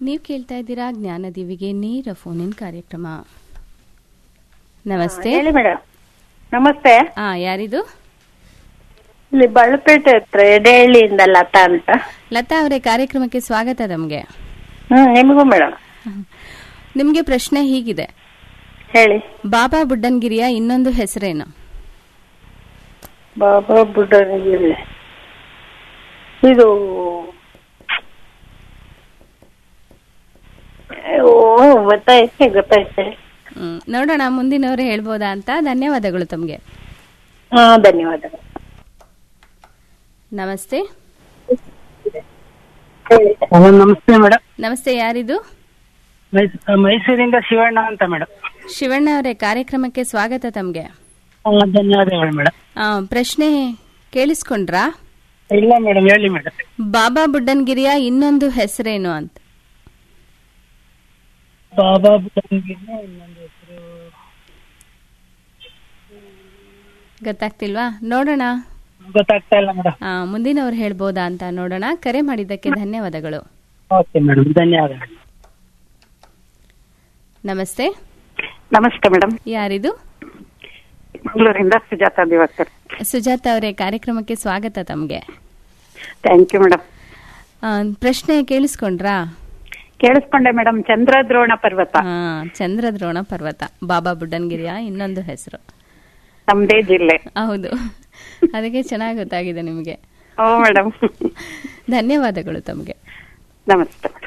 ನೀವು ಕೇಳ್ತಾ ಇದ್ದೀರಾ ಜ್ಞಾನದೀವಿಗೆ ನೇರ ಫೋನ್ ಇನ್ ಕಾರ್ಯಕ್ರಮ ನಮಸ್ತೆ ಹೇಳಿ ಮೇಡಮ್ ನಮಸ್ತೆ ಹಾ ಯಾರಿದು ಇಲ್ಲಿ ಬಳ್ಳಪೇಟೆ ಹತ್ರ ಎಡೆಹಳ್ಳಿಯಿಂದ ಲತಾ ಅಂತ ಲತಾ ಅವರೇ ಕಾರ್ಯಕ್ರಮಕ್ಕೆ ಸ್ವಾಗತ ನಮಗೆ ಹ್ಮ್ ನಿಮಗೂ ಮೇಡಮ್ ನಿಮಗೆ ಪ್ರಶ್ನೆ ಹೀಗಿದೆ ಹೇಳಿ ಬಾಬಾ ಬುಡ್ಡನ್ಗಿರಿಯ ಇನ್ನೊಂದು ಹೆಸರೇನು ಬಾಬಾ ಬುಡ್ಡನಗಿರಿ ಇದು ಓ ಗೊತ್ತಾಯ್ತೆ ಗೊತ್ತಾಯ್ತೆ ಹ್ಮ್, ನೋಡೋಣ ಮುಂದಿನವರು ಹೇಳ್ಬೋದಾ ಅಂತ ಧನ್ಯವಾದಗಳು ತಮಗೆ ಹಾ ಧನ್ಯವಾದಗಳು ನಮಸ್ತೆ ಹಲೋ ನಮಸ್ತೆ ಮೇಡಮ್ ನಮಸ್ತೆ ಯಾರಿದು ಮೈಸೂರಿಂದ ಶಿವಣ್ಣ ಅಂತ ಮೇಡಮ್ ಶಿವಣ್ಣ ಅವರೇ ಕಾರ್ಯಕ್ರಮಕ್ಕೆ ಸ್ವಾಗತ ತಮಗೆ ಧನ್ಯವಾದಗಳು ಮೇಡಮ್ ಪ್ರಶ್ನೆ ಕೇಳಿಸ್ಕೊಂಡ್ರಾ ಇಲ್ಲ ಮೇಡಮ್ ಹೇಳಿ ಮೇಡಮ್ ಬಾಬಾ ಬುಡ್ಡನ್ಗಿರಿಯ ಇನ್ನೊಂದು ಹೆಸರೇನು ಅಂತ ಬಾಬಾ ಬುಡನ್ಗಿರಿ ಇನ್ನೊಂದು ಹೆಸರು ಗೊತ್ತಾಗ್ತಿಲ್ವಾ ನೋಡೋಣ ಗೊತ್ತಾಗ್ತಾ ಇಲ್ಲ ಮೇಡಮ್ ಆ, ಮುಂದಿನವ್ರು ಹೇಳ್ಬೋದಾ ಅಂತ ನೋಡೋಣ ಕರೆ ಮಾಡಿದ್ದಕ್ಕೆ ಧನ್ಯವಾದಗಳು ಓಕೆ ಮೇಡಮ್ ಧನ್ಯವಾದಗಳು ನಮಸ್ತೆ ನಮಸ್ತೆ ಮೇಡಮ್ ಯಾರಿದು ಮಂಗಳೂರಿಂದ ಸುಜಾತ ದಿವಾಕರ್ ಸುಜಾತ ಅವರೇ ಕಾರ್ಯಕ್ರಮಕ್ಕೆ ಸ್ವಾಗತ ತಮಗೆ ಥ್ಯಾಂಕ್ ಯು ಮೇಡಮ್ ಪ್ರಶ್ನೆ ಕೇಳಿಸ್ಕೊಂಡ್ರಾ ಕೇಳಿಸ್ಕೊಂಡೆ ಮೇಡಮ್ ಚಂದ್ರದ್ರೋಣ ಪರ್ವತ ಹಾ ಚಂದ್ರದ್ರೋಣ ಪರ್ವತ ಬಾಬಾ ಬುಡ್ಡನ್ಗಿರಿಯ ಇನ್ನೊಂದು ಹೆಸರು ನಮ್ದೇ ಜಿಲ್ಲೆ ಹೌದು ಅದಕ್ಕೆ ಚೆನ್ನಾಗಿ ಗೊತ್ತಾಗಿದೆ ನಿಮಗೆ ಓ ಮೇಡಮ್ ಧನ್ಯವಾದಗಳು ತಮಗೆ ನಮಸ್ತೆ ಮೇಡಮ್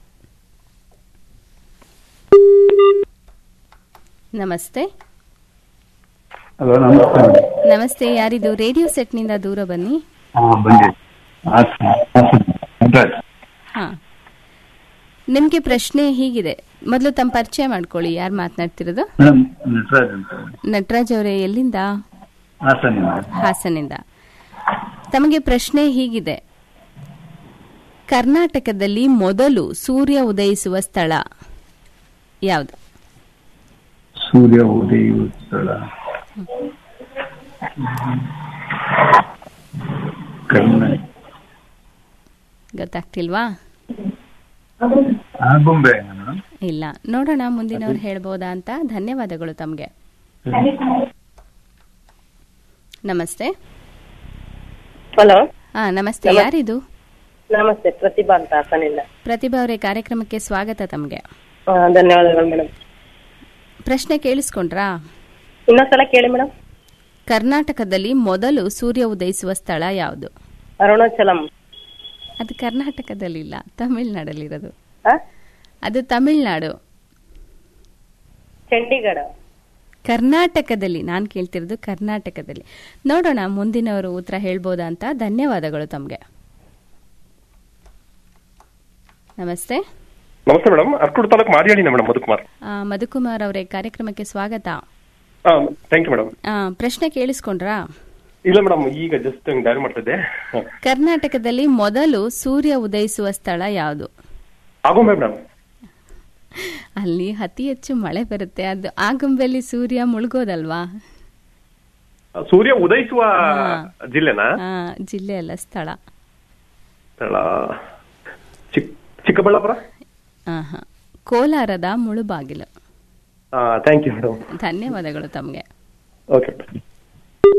ನಮಸ್ತೆ ಹಲೋ ನಮಸ್ತೆ ಮೇಡಮ್ ನಮಸ್ತೆ ಯಾರಿದು ರೇಡಿಯೋ ಸೆಟ್ನಿಂದ ದೂರ ಬನ್ನಿ ಹಾಂ ಬಂದೆ ಹಾಸನ ಹಾಸನ ನಟರಾಜ್ ಹಾ ನಿಮ್ಗೆ ಪ್ರಶ್ನೆ ಹೀಗಿದೆ ಮೊದಲು ತಮ್ಮ ಪರಿಚಯ ಮಾಡ್ಕೊಳ್ಳಿ ಯಾರು ಮಾತನಾಡ್ತಿರೋದು ಮೇಡಮ್ ನಟರಾಜ್ ಅಂತ ನಟರಾಜ್ ಅವರೇ ಎಲ್ಲಿಂದ ಹಾಸನಿಂದ ಹಾಸನಿಂದ ತಮಗೆ ಪ್ರಶ್ನೆ ಹೀಗಿದೆ ಕರ್ನಾಟಕದಲ್ಲಿ ಮೊದಲು ಸೂರ್ಯ ಉದಯಿಸುವ ಸ್ಥಳ ಯಾವುದು ಸೂರ್ಯ ಉದಯುವ ಸ್ಥಳ ಕರ್ನಾಟಕ ಗೊತ್ತಾಗ್ತಿಲ್ವಾ ಆಗುಂಬೆ ಮೇಡಮ್ ಇಲ್ಲ ನೋಡೋಣ ಮುಂದಿನವ್ರು ಹೇಳ್ಬೋದಾ ಅಂತ ಧನ್ಯವಾದಗಳು ತಮಗೆ ನಮಸ್ತೆ ಹಲೋ ಹಾ ನಮಸ್ತೆ ಯಾರಿದು ನಮಸ್ತೆ ಪ್ರತಿಭಾ ಅಂತ ಹಾಸನಿಂದ ಪ್ರತಿಭಾ ಅವರೇ ಕಾರ್ಯಕ್ರಮಕ್ಕೆ ಸ್ವಾಗತ ತಮಗೆ ಧನ್ಯವಾದಗಳು ಮೇಡಮ್ ಪ್ರಶ್ನೆ ಕೇಳಿಸ್ಕೊಂಡ್ರಾ ಇನ್ನೊಂದ್ಸಲ ಕೇಳಿ ಮೇಡಮ್ ಕರ್ನಾಟಕದಲ್ಲಿ ಮೊದಲು ಸೂರ್ಯ ಉದಯಿಸುವ ಸ್ಥಳ ಯಾವುದು ಅರುಣಾಚಲಂ ಅದು ಕರ್ನಾಟಕದಲ್ಲಿಲ್ಲ ತಮಿಳ್ನಾಡಲ್ಲಿರೋದು ಅದು ತಮಿಳ್ನಾಡು ಚಂಡೀಗಢ ಕರ್ನಾಟಕದಲ್ಲಿ ನಾನು ಕೇಳ್ತಿರೋದು ಕರ್ನಾಟಕದಲ್ಲಿ ನೋಡೋಣ ಮುಂದಿನವರು ಉತ್ತರ ಹೇಳ್ಬೋದಾ ಅಂತ ಧನ್ಯವಾದಗಳು ತಮಗೆ ನಮಸ್ತೆ ನಮಸ್ತೆ ಮೇಡಮ್ ಅರ್ಕೂಡ್ ತಾಲೂಕು ಮಾರಿಯಾಳಿನ ಮೇಡಮ್ ಮಧುಕುಮಾರ್ ಆ, ಮಧುಕುಮಾರ್ ಅವರೇ ಕಾರ್ಯಕ್ರಮಕ್ಕೆ ಸ್ವಾಗತ ಥ್ಯಾಂಕ್ ಯು ಮೇಡಮ್ ಆ, ಪ್ರಶ್ನೆ ಕೇಳಿಸ್ಕೊಂಡ್ರಾ ಇಲ್ಲ ಮೇಡಮ್ ಈಗ ಜಸ್ಟ್ ಡೈರಿ ಮಾಡ್ತಿದ್ದೆ ಹ. ಕರ್ನಾಟಕದಲ್ಲಿ ಮೊದಲು ಸೂರ್ಯ ಉದಯಿಸುವ ಸ್ಥಳ ಯಾವುದು ಆಗುಂಬೆ ಮೇಡಮ್ ಅಲ್ಲಿ ಅತಿ ಹೆಚ್ಚು ಮಳೆ ಬರುತ್ತೆ ಅದು ಆಗುಂಬೆಲಿ ಸೂರ್ಯ ಮುಳುಗೋದಲ್ವಾ ಸೂರ್ಯ ಉದಯಿಸುವ ಹಾ. ಜಿಲ್ಲೆನಾ ಆ, ಜಿಲ್ಲೆ ಅಲ್ಲ ಸ್ಥಳ ಸ್ಥಳ ಚಿಕ್ ಚಿಕ್ಕಬಳ್ಳಾಪುರ ಆಹಾ. ಕೋಲಾರದ ಮುಳುಬಾಗಿಲು ಥ್ಯಾಂಕ್ ಯು ಮೇಡಮ್ ಧನ್ಯವಾದಗಳು ತಮಗೆ ಓಕೆ